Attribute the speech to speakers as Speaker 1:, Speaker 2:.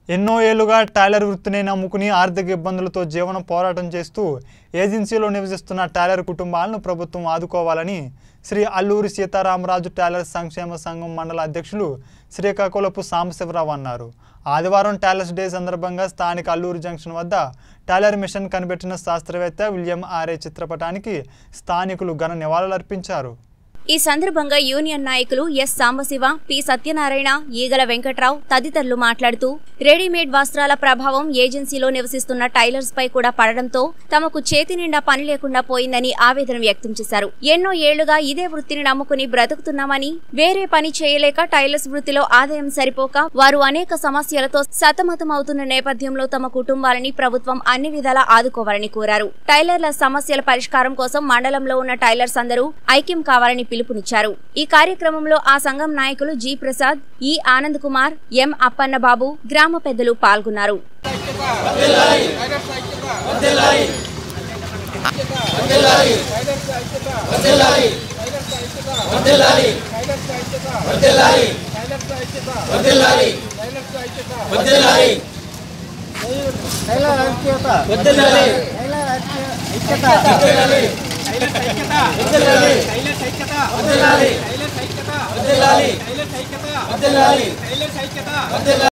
Speaker 1: ఎన్నో ఏళ్లుగా టైలర్ వృత్తిని నమ్ముకుని ఆర్థిక ఇబ్బందులతో జీవనం పోరాటం చేస్తూ ఏజెన్సీలో నివసిస్తున్న టైలర్ కుటుంబాలను ప్రభుత్వం ఆదుకోవాలని శ్రీ అల్లూరి సీతారామరాజు టైలర్ సంక్షేమ సంఘం మండల అధ్యక్షులు శ్రీకాకుళపు సాంబశివరావు అన్నారు ఆదివారం టైలర్స్ డే సందర్భంగా స్థానిక అల్లూరు జంక్షన్ వద్ద టైలర్ మిషన్ కనిపెట్టిన శాస్త్రవేత్త విలియం ఆర్ఏ చిత్రపటానికి స్థానికులు ఘన నివాళులర్పించారు
Speaker 2: ఈ సందర్భంగా యూనియన్ నాయకులు ఎస్ సాంబశివ పి సత్యనారాయణ ఈగల వెంకట్రావు తదితరులు మాట్లాడుతూ రెడీమేడ్ వస్త్రాల ప్రభావం ఏజెన్సీలో నివసిస్తున్న టైలర్స్ పై కూడా పడడంతో తమకు చేతి నిండా పని లేకుండా పోయిందని ఆవేదన వ్యక్తం చేశారు ఎన్నో ఏళ్లుగా ఇదే వృత్తిని నమ్ముకుని బ్రతుకుతున్నామని వేరే పని చేయలేక టైలర్స్ వృత్తిలో ఆదాయం సరిపోక వారు అనేక సమస్యలతో సతమతమవుతున్న నేపథ్యంలో తమ కుటుంబాలని ప్రభుత్వం అన్ని విధాలా ఆదుకోవాలని కోరారు టైలర్ల సమస్యల పరిష్కారం కోసం మండలంలో ఉన్న టైలర్స్ అందరూ ఐక్యం కావాలని పిలుపునిచ్చారు ఈ కార్యక్రమంలో ఆ సంఘం నాయకులు జి ప్రసాద్ ఈ ఆనంద్ కుమార్ ఎం అప్పన్న బాబు గ్రామ పెద్దలు పాల్గొన్నారు
Speaker 3: టైలర్ ఐక్యత
Speaker 4: వద్దలాలి
Speaker 3: టైలర్ ఐక్యత
Speaker 4: వద్దలాలి వద్దలాలి వద్దలాలి వద్దలాలి వద్దలాలి వద్దలాలి